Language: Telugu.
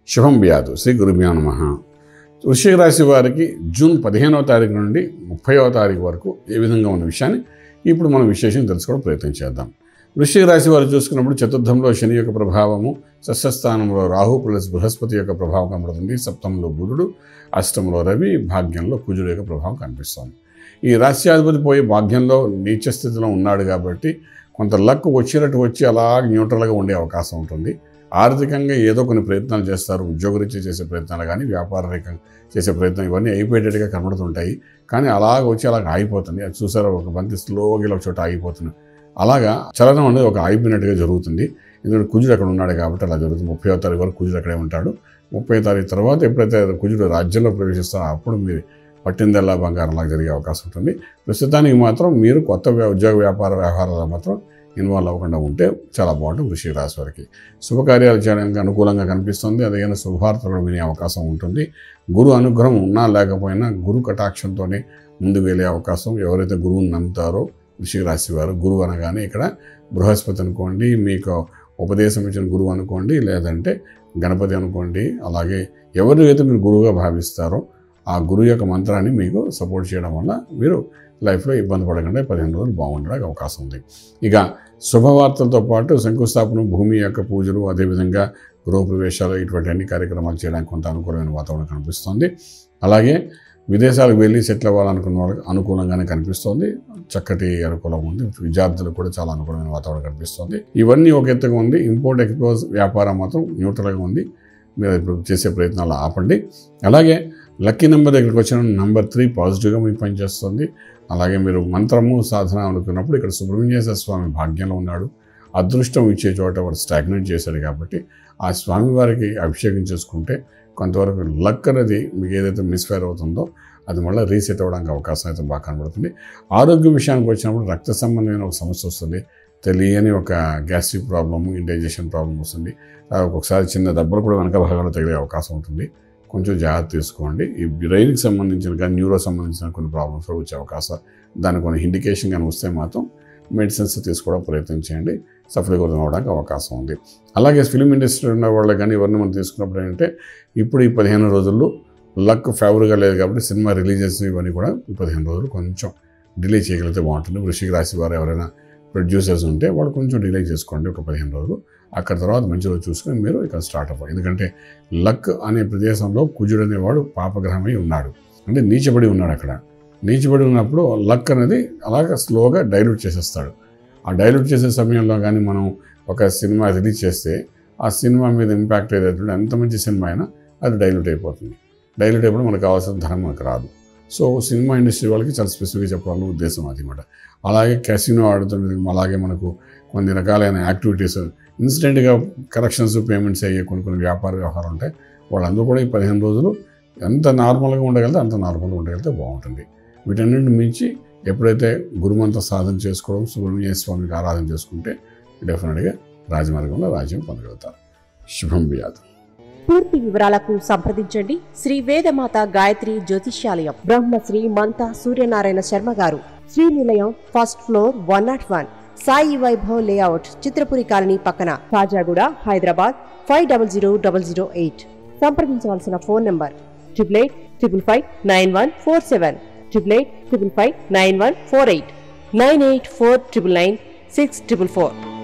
శుభం వ్యాధు శ్రీ గురుభ్యో నమ వృశ్చిక రాశి వారికి జూన్ పదిహేనవ తారీఖు నుండి ముప్పైవ తారీఖు వరకు ఏ విధంగా ఉన్న విషయాన్ని ఇప్పుడు మనం విశేషం తెలుసుకోవడం ప్రయత్నం చేద్దాం వృశ్చిక రాశి వారు చూసుకున్నప్పుడు చతుర్థంలో శని యొక్క ప్రభావము షష్ఠస్థానంలో రాహు ప్లస్ బృహస్పతి యొక్క ప్రభావం కనబడుతుంది సప్తంలో బుధుడు అష్టంలో రవి భాగ్యంలో కుజుడు యొక్క ప్రభావం కనిపిస్తుంది ఈ రాశ్యాధిపతి పోయి భాగ్యంలో నీచ స్థితిలో ఉన్నాడు కాబట్టి కొంత లక్ వచ్చినట్టు వచ్చి అలా న్యూట్రల్గా ఉండే అవకాశం ఉంటుంది ఆర్థికంగా ఏదో కొన్ని ప్రయత్నాలు చేస్తారు ఉద్యోగరీత్యా చేసే ప్రయత్నాలు కానీ వ్యాపార రీకంగా చేసే ప్రయత్నం ఇవన్నీ అయిపోయేటట్టుగా కనబడుతుంటాయి కానీ అలాగ వచ్చి అలాగ ఆగిపోతుంది అది చూసారా ఒక బంతి స్లోగా ఇలా ఒక చోట ఆగిపోతుంది అలాగా చలనం అనేది ఒక ఆగిపోయినట్టుగా జరుగుతుంది ఎందుకంటే కుజుడు అక్కడ ఉన్నాడు కాబట్టి అలా జరుగుతుంది ముప్పై తారీఖు వరకు కుజుడు అక్కడే ఉంటాడు ముప్పై తారీఖు తర్వాత ఎప్పుడైతే కుజుడు రాజ్యంలో ప్రవేశిస్తారో అప్పుడు మీరు పట్టిందల్లా బంగారం లాగా జరిగే అవకాశం ఉంటుంది ప్రస్తుతానికి మాత్రం మీరు కొత్త వ్యా- ఉద్యోగ వ్యాపార వ్యవహారాలు మాత్రం ఇన్వాల్వ్ అవ్వకుండా ఉంటే చాలా బాగుంటుంది వృషిక రాశి వారికి శుభకార్యాలు చేయడానికి అనుకూలంగా కనిపిస్తుంది అదేవిధంగా శుభవార్తలు వినే అవకాశం ఉంటుంది గురు అనుగ్రహం ఉన్నా లేకపోయినా గురు కటాక్షంతోనే ముందుకు వెళ్ళే అవకాశం ఎవరైతే గురువుని నమ్ముతారో వృషిక రాశి వారు గురువు అనగానే ఇక్కడ బృహస్పతి అనుకోండి మీకు ఉపదేశం ఇచ్చిన గురువు అనుకోండి లేదంటే గణపతి అనుకోండి అలాగే ఎవరినైతే మీరు గురువుగా భావిస్తారో ఆ గురువు యొక్క మంత్రాన్ని మీకు సపోర్ట్ చేయడం వల్ల మీరు లైఫ్లో ఇబ్బంది పడకుండా పదిహేను రోజులు బాగుండడానికి అవకాశం ఉంది ఇక శుభవార్తలతో పాటు శంకుస్థాపన భూమి యొక్క పూజలు అదేవిధంగా గృహప్రవేశాలు ఇటువంటి అన్ని కార్యక్రమాలు చేయడానికి కొంత అనుకూలమైన వాతావరణం కనిపిస్తుంది అలాగే విదేశాలకు వెళ్ళి సెటిల్ అవ్వాలనుకున్న వాళ్ళకి అనుకూలంగానే కనిపిస్తుంది చక్కటి అనుకూలం ఉంది విద్యార్థులకు కూడా చాలా అనుకూలమైన వాతావరణం కనిపిస్తుంది ఇవన్నీ ఒక ఎత్తుగా ఉంది ఇంపోర్ట్ ఎక్స్పోర్ట్ వ్యాపారం మాత్రం న్యూట్రల్గా ఉంది మీరు ఇప్పుడు చేసే ప్రయత్నాలు ఆపండి అలాగే లక్కీ నెంబర్ దగ్గరికి వచ్చిన నెంబర్ త్రీ పాజిటివ్గా మీకు పనిచేస్తుంది అలాగే మీరు మంత్రము సాధన అనుకున్నప్పుడు ఇక్కడ సుబ్రహ్మణ్యేశ్వర స్వామి భాగ్యంలో ఉన్నాడు అదృష్టం ఇచ్చే చోట వాడు స్టాగ్నేట్ చేశాడు కాబట్టి ఆ స్వామి వారికి అభిషేకం చేసుకుంటే కొంతవరకు లక్ అనేది మీకు ఏదైతే మిస్ఫైర్ అవుతుందో అది మళ్ళీ రీసెట్ అవ్వడానికి అవకాశం అయితే బాగా కనబడుతుంది ఆరోగ్య విషయానికి వచ్చినప్పుడు రక్త సంబంధమైన ఒక సమస్య వస్తుంది తెలియని ఒక గ్యాస్ట్రిక్ ప్రాబ్లము ఇండైజెషన్ ప్రాబ్లం వస్తుంది ఆ ఒక్కొక్కసారి చిన్న దెబ్బలు కూడా వెనక భాగాల్లో తగిలే అవకాశం ఉంటుంది కొంచెం జాగ్రత్త తీసుకోండి ఈ బ్రెయిన్కి సంబంధించిన కానీ న్యూరో సంబంధించిన కొన్ని ప్రాబ్లమ్స్ కూడా వచ్చే అవకాశం దానికి కొన్ని ఇండికేషన్ కానీ వస్తే మాత్రం మెడిసిన్స్ తీసుకోవడం ప్రయత్నం చేయండి సఫలీకృతం అవడానికి అవకాశం ఉంది అలాగే ఫిలిం ఇండస్ట్రీ ఉన్న వాళ్ళు కానీ ఎవరిని మనం తీసుకున్నప్పుడు ఏంటంటే ఇప్పుడు ఈ పదిహేను రోజుల్లో లక్ ఫేవర్గా లేదు కాబట్టి సినిమా రిలీజెస్ ఇవన్నీ కూడా ఈ పదిహేను రోజులు కొంచెం డిలే చేయగలిగితే బాగుంటుంది వృషిక రాశి వారు ఎవరైనా ప్రొడ్యూసర్స్ ఉంటే వాళ్ళు కొంచెం డిలే చేసుకోండి ఒక పదిహేను రోజులు అక్కడ తర్వాత మంచి రోజు చూసుకొని మీరు ఇక్కడ స్టార్ట్ అవ్వాలి ఎందుకంటే లక్ అనే ప్రదేశంలో కుజుడు అనేవాడు పాపగ్రహమై ఉన్నాడు అంటే నీచబడి ఉన్నాడు అక్కడ నీచబడి ఉన్నప్పుడు లక్ అనేది అలాగ స్లోగా డైల్యూట్ చేసేస్తాడు ఆ డైల్యూట్ చేసే సమయంలో కానీ మనం ఒక సినిమా రిలీజ్ చేస్తే ఆ సినిమా మీద ఇంపాక్ట్ ఏదైతే ఎంత మంచి సినిమా అయినా అది డైల్యూట్ అయిపోతుంది డైల్యూట్ అయిపోయి మనకు కావాల్సిన ధనం మనకు రాదు సో సినిమా ఇండస్ట్రీ వాళ్ళకి చాలా స్పెసిఫిక్గా చెప్పాలని ఉద్దేశం అది అనమాట అలాగే క్యాసినో ఆడుతుంది అలాగే మనకు కొన్ని రకాలైన యాక్టివిటీస్ ఇన్స్టెంట్గా కరెక్షన్స్ పేమెంట్స్ అయ్యే కొన్ని కొన్ని వ్యాపార వ్యవహారాలు ఉంటాయి వాళ్ళందరూ కూడా ఈ పదిహేను రోజులు ఎంత నార్మల్గా ఉండగలితే అంత నార్మల్గా ఉండగలిగితే బాగుంటుంది వీటన్నిటిని మించి ఎప్పుడైతే గురుమంత సాధన చేసుకోవడం సుబ్రహ్మణ్య స్వామికి ఆరాధన చేసుకుంటే డెఫినెట్గా రాజమార్గంలో రాజ్యం పొందగలుగుతారు శుభం వ్యాధి పూర్తి వివరాలకు సంప్రదించండి శ్రీ వేదమాత గాయత్రి జ్యోతిష్యాలయం బ్రహ్మశ్రీ మంతా సూర్యనారాయణ శర్మ గారు Srinilayam first floor one naught one Sai Vaibhav layout Chitrapuri colony పక్కన Kajaguda Hyderabad five double zero double zero eight సంప్రదించవలసిన phone number triple eight triple five nine one four seven triple eight triple five nine one four eight nine eight four triple nine six triple four